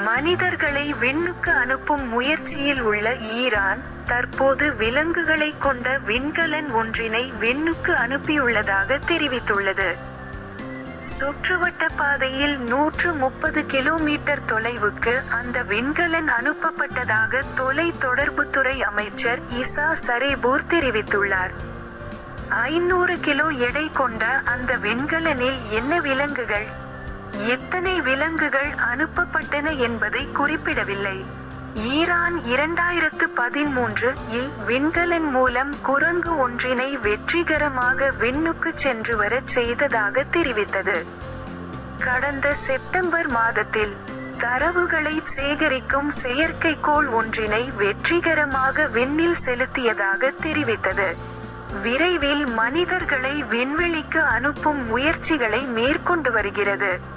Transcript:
மனிதர்களை விண்ணுக்கு அனுப்பும் முயற்சியில் உள்ள ஈரான் தற்போது விலங்குகளை கொண்ட விண்கலன் ஒன்றினை விண்ணுக்கு அனுப்பியுள்ளதாக தெரிவித்துள்ளது சுற்றுவட்ட பாதையில் நூற்று முப்பது கிலோமீட்டர் தொலைவுக்கு அந்த விண்கலன் அனுப்பப்பட்டதாக தொலை தொடர்புத்துறை அமைச்சர் இசா சரேபூர் தெரிவித்துள்ளார் ஐநூறு கிலோ எடை கொண்ட அந்த விண்கலனில் என்ன விலங்குகள் எத்தனை விலங்குகள் அனுப்பப்பட்டன என்பதை குறிப்பிடவில்லை ஈரான் இரண்டாயிரத்து பதிமூன்று இல் விண்கலன் மூலம் குரங்கு ஒன்றினை வெற்றிகரமாக விண்ணுக்கு சென்று வரச் செய்ததாக தெரிவித்தது கடந்த செப்டம்பர் மாதத்தில் தரவுகளை சேகரிக்கும் செயற்கைக்கோள் ஒன்றினை வெற்றிகரமாக விண்ணில் செலுத்தியதாக தெரிவித்தது விரைவில் மனிதர்களை விண்வெளிக்கு அனுப்பும் முயற்சிகளை மேற்கொண்டு வருகிறது